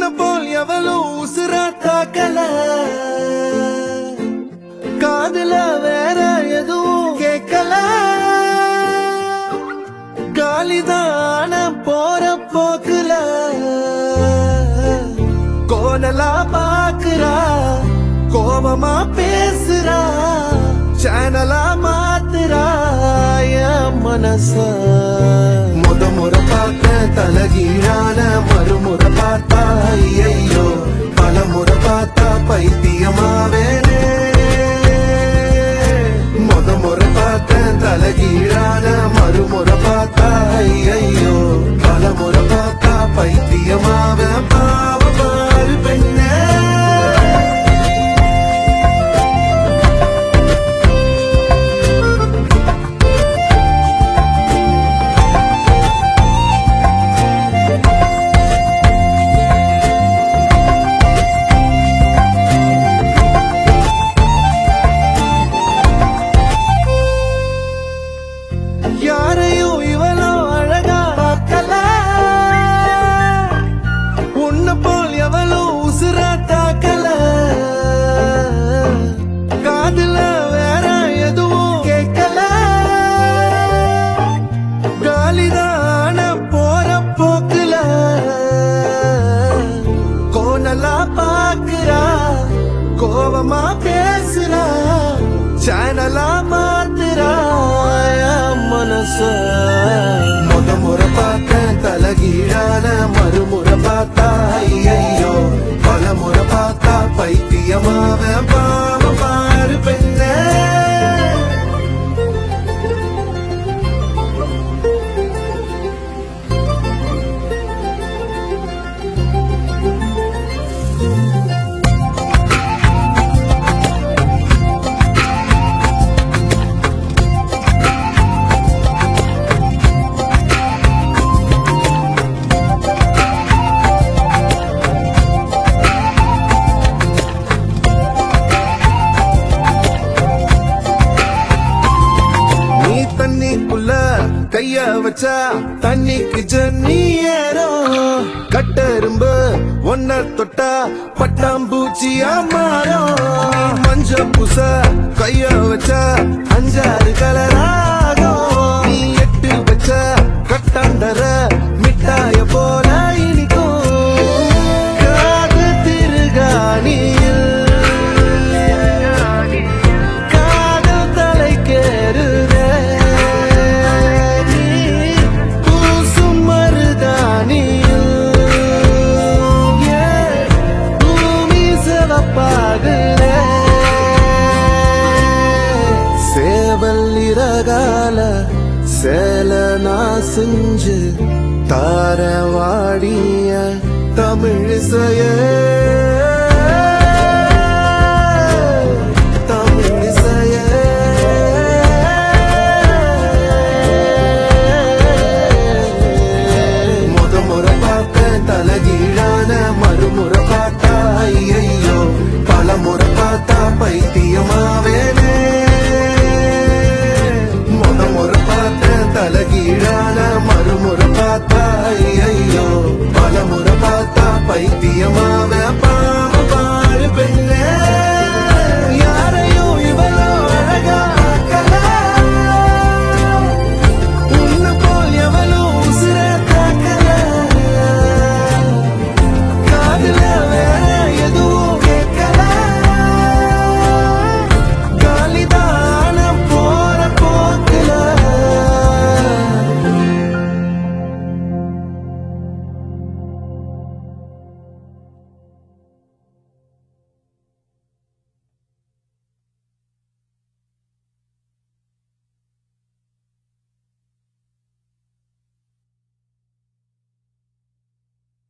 உன்ன போல் எவளும் உசுரா தாக்கல காதுல வேற எதுவும் கேட்கல காலிதான போற போக்குல கோணலா பாக்குறா கோபமா பேசுறா சேனலா மாத்துறா என் மனச முத முறை பார்த்த தலகீழான மறுமுறை பார்த்தா ஐயையோ பல முறை பார்த்தா பைத்தியமாவேனே முத முறை பார்த்த தலகீழான மறுமுறை பார்த்தா ஐயையோ பல முறை பார்த்தா பைத்தியமாவ பாவ பாரு பெண்ணே யாரையும் இவளோ அழகா பார்க்கல உன்ன போல் எவளோ உசுரா தாக்கல காதுல வேற எதுவும் கேட்கல காலிதான போற போக்குல கோணலா பாக்குறா கோவமா பேசுறா சேனலா மாத்துறா என் மனச முத முறை பார்த்த தலகீழான மறுமுறை பார்த்தா ஐயையோ பல முறை பார்த்தா பைத்தியமாவ பாவ பாரு பெண்ணே நீ தண்ணிக்குள்ள கைய வச்சா தண்ணிக்கு ஜன்னி ஏறும் கட்டெரும்பு ஒன்ன தொட்டா பட்டாம்பூச்சியா மாறும் நீ மஞ்ச புச கைய வச்சா அஞ்சாறு கலராகும் நீ எட்டு வச்ச கட்டாண்டர மிட்டாய போல இனிக்கும் காது திருகாணியில் காதல் தலைக்கேறுதே நீ பூசும் மருதாணியில் ஏன் பூமி சிவப்பாகுதே சேவல் இறகால சேல நான் செஞ்சு தார வாடிய தமிழிசையே